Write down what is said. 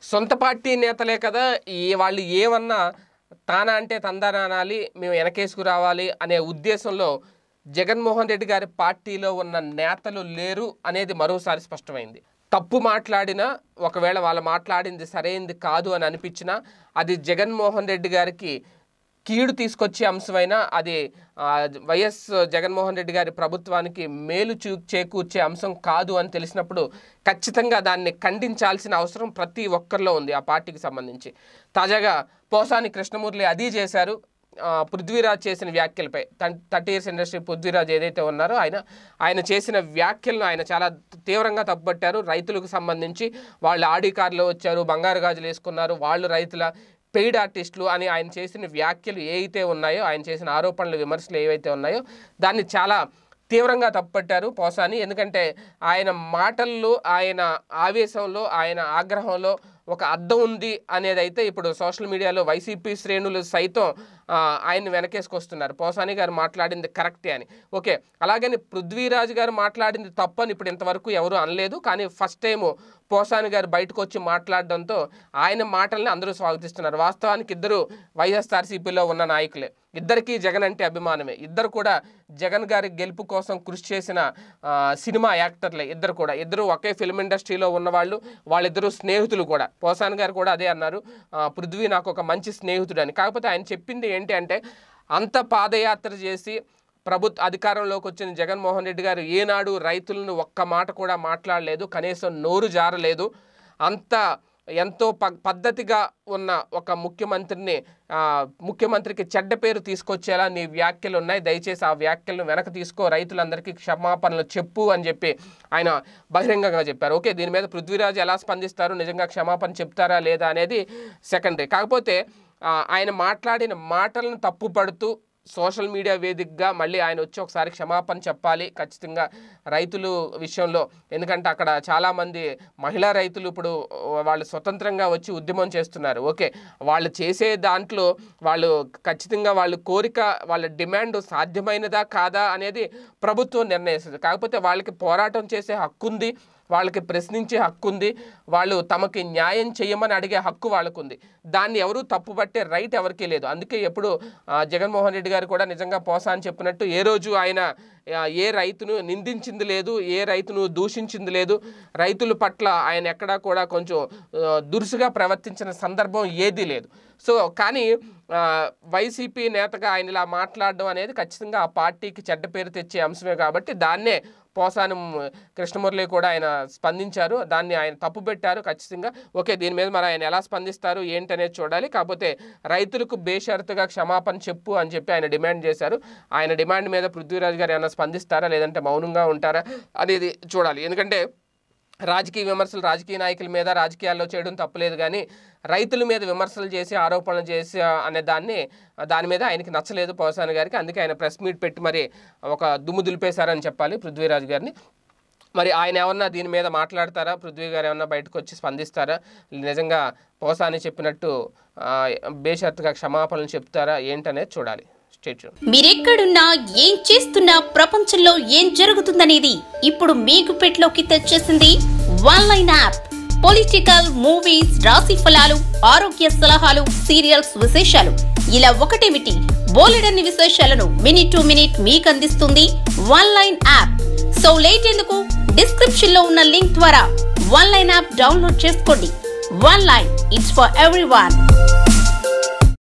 సొంత పార్టీ నేతలే కదా ఈ వాళ్ళు ఏమన్నా తానా అంటే తందానా అనాలి మేము వెనకేసుకు రావాలి అనే ఉద్దేశంలో జగన్మోహన్ రెడ్డి గారి పార్టీలో ఉన్న నేతలు లేరు అనేది మరోసారి స్పష్టమైంది తప్పు మాట్లాడినా ఒకవేళ వాళ్ళు మాట్లాడింది సరైంది కాదు అని అనిపించినా అది జగన్మోహన్ రెడ్డి గారికి కీడు తీసుకొచ్చే అంశమైనా అది ఆ, వైఎస్ జగన్మోహన్ రెడ్డి గారి ప్రభుత్వానికి మేలు చూ చేకూర్చే అంశం కాదు అని తెలిసినప్పుడు ఖచ్చితంగా దాన్ని ఖండించాల్సిన అవసరం ప్రతి ఒక్కరిలో ఉంది ఆ పార్టీకి సంబంధించి తాజాగా పోసాని కృష్ణమూర్తి అది చేశారు ఆ, పృథ్వీరాజ్ చేసిన వ్యాఖ్యలపై థర్టీ ఇయర్స్ ఇండస్ట్రీ పృథ్వీరాజ్ ఏదైతే ఉన్నారో ఆయన ఆయన చేసిన వ్యాఖ్యలను ఆయన చాలా తీవ్రంగా తప్పుపట్టారు రైతులకు సంబంధించి వాళ్ళు ఆడి కార్లో వచ్చారు బంగారు గాజులు వేసుకున్నారు వాళ్ళు రైతుల పెయిడ్ ఆర్టిస్టులు అని ఆయన చేసిన వ్యాఖ్యలు ఏవైతే ఉన్నాయో ఆయన చేసిన ఆరోపణలు విమర్శలు ఏవైతే ఉన్నాయో దాన్ని చాలా తీవ్రంగా తప్పుపట్టారు పోసాని ఎందుకంటే ఆయన మాటల్లో ఆయన ఆవేశంలో ఆయన ఆగ్రహంలో ఒక అర్థం ఉంది అనేది అయితే ఇప్పుడు సోషల్ మీడియాలో వైసీపీ శ్రేణులు సైతం ఆ, ఆయన్ని వెనకేసుకొస్తున్నారు పోసాని గారు మాట్లాడింది కరెక్టే అని ఓకే అలాగని పృథ్వీరాజు గారు మాట్లాడింది తప్పు అని ఇప్పుడు ఇంతవరకు ఎవరు అనలేదు కానీ ఫస్ట్ టైం పోసాని గారు బయటకు వచ్చి మాట్లాడడంతో ఆయన మాటల్ని అందరూ స్వాగతిస్తున్నారు వాస్తవానికి ఇద్దరు వైఎస్ఆర్సీపీలో ఉన్న నాయకులే ఇద్దరికీ జగన్ అంటే అభిమానమే ఇద్దరు కూడా జగన్ గారి గెలుపు కోసం కృషి చేసిన ఆ, సినిమా యాక్టర్లే ఇద్దరు కూడా ఇద్దరు ఒకే ఫిల్మ్ ఇండస్ట్రీలో ఉన్నవాళ్ళు వాళ్ళిద్దరూ స్నేహితులు కూడా పోసాన్ గారు కూడా అదే అన్నారు ఆ, పృథ్వీ నాకు ఒక మంచి స్నేహితుడు అని కాకపోతే ఆయన చెప్పింది ఏంటి అంటే అంత పాదయాత్ర చేసి ప్రభుత్వ అధికారంలోకి వచ్చిన జగన్మోహన్ రెడ్డి గారు ఏనాడు రైతులను ఒక్క మాట కూడా మాట్లాడలేదు కనీసం నోరు జారలేదు అంత ఎంతో ప పద్ధతిగా ఉన్న ఒక ముఖ్యమంత్రిని ఆ, ముఖ్యమంత్రికి చెడ్డ పేరు తీసుకొచ్చేలా నీ వ్యాఖ్యలు ఉన్నాయి దయచేసి ఆ వ్యాఖ్యలను వెనక తీసుకో రైతులందరికీ క్షమాపణలు చెప్పు అని చెప్పి ఆయన బహిరంగంగా చెప్పారు ఓకే దీని మీద పృథ్వీరాజ్ ఎలా స్పందిస్తారు నిజంగా క్షమాపణ చెప్తారా లేదా అనేది సెకండరీ కాకపోతే ఆ, ఆయన మాట్లాడిన మాటలను తప్పుపడుతూ సోషల్ మీడియా వేదికగా మళ్ళీ ఆయన వచ్చి ఒకసారి క్షమాపణ చెప్పాలి ఖచ్చితంగా రైతులు విషయంలో ఎందుకంటే అక్కడ చాలామంది మహిళా రైతులు ఇప్పుడు వాళ్ళు స్వతంత్రంగా వచ్చి ఉద్యమం చేస్తున్నారు ఓకే వాళ్ళు చేసే దాంట్లో వాళ్ళు ఖచ్చితంగా వాళ్ళ కోరిక వాళ్ళ డిమాండ్ సాధ్యమైనదా కాదా అనేది ప్రభుత్వం నిర్ణయిస్తుంది కాకపోతే వాళ్ళకి పోరాటం చేసే హక్కు ఉంది వాళ్ళకి ప్రశ్నించే హక్కు ఉంది వాళ్ళు తమకి న్యాయం చేయమని అడిగే హక్కు వాళ్ళకు ఉంది దాన్ని ఎవరు తప్పుపట్టే రైట్ ఎవరికీ లేదు అందుకే ఎప్పుడు ఆ, జగన్మోహన్ రెడ్డి గారు కూడా నిజంగా పోసా అని చెప్పినట్టు ఏ రోజు ఆయన ఆ, ఏ రైతును నిందించింది లేదు ఏ రైతును దూషించింది లేదు రైతుల పట్ల ఆయన ఎక్కడా కూడా కొంచెం ఆ, దురుసుగా ప్రవర్తించిన సందర్భం ఏదీ లేదు సో కానీ ఆ, వైసీపీ నేతగా ఆయన ఇలా మాట్లాడడం అనేది ఖచ్చితంగా ఆ పార్టీకి చెడ్డ పేరు తెచ్చే అంశమే కాబట్టి దాన్నే పోసానం కృష్ణమురళి కూడా ఆయన స్పందించారు దాన్ని ఆయన తప్పు పెట్టారు ఖచ్చితంగా ఓకే దీని మీద మరి ఆయన ఎలా స్పందిస్తారు ఏంటనేది చూడాలి కాకపోతే రైతులకు బేషరతుగా క్షమాపణ చెప్పు అని చెప్పి ఆయన డిమాండ్ చేశారు ఆయన డిమాండ్ మీద పృథ్వీరాజ్ గారు ఏమైనా స్పందిస్తారా లేదంటే మౌనంగా ఉంటారా అనేది చూడాలి ఎందుకంటే రాజకీయ విమర్శలు రాజకీయ నాయకుల మీద రాజకీయాల్లో చేయడం తప్పలేదు కానీ రైతుల మీద విమర్శలు చేసి ఆరోపణలు చేసి ఆ, అనే దాన్ని దాని మీద ఆయనకి నచ్చలేదు పోసాని గారికి అందుకే ఆయన ప్రెస్ మీట్ పెట్టి మరి ఒక దుమ్ము దులిపేశారని చెప్పాలి పృథ్వీరాజ్ గారిని మరి ఆయన ఏమన్నా దీని మీద మాట్లాడతారా పృథ్వీ గారు ఏమన్నా బయటకు వచ్చి స్పందిస్తారా నిజంగా పోసాని చెప్పినట్టు ఆ, బేషరతుగా క్షమాపణలు చెప్తారా ఏంటనేది చూడాలి స్టేట్ మీరెక్కడున్నా ఏం చేస్తున్నా ప్రపంచంలో ఏం జరుగుతుందనేది ఇప్పుడు మీకు పెట్లోకి తెచ్చేసింది one line app political movies రాశి ఫలాలు ఆరోగ్య సలహాలు సీరియల్స్ విశేషాలు ఇలా ఒకటేమిటి బోలెడన్ని విశేషాలను మినిట్ టు మినిట్ మీకు అందిస్తుంది one line app so late ఎందుకు డిస్క్రిప్షన్ లో ఉన్న లింక్ ద్వారా వన్ లైన్ యాప్ డౌన్లోడ్ చేసుకోండి one line it's for every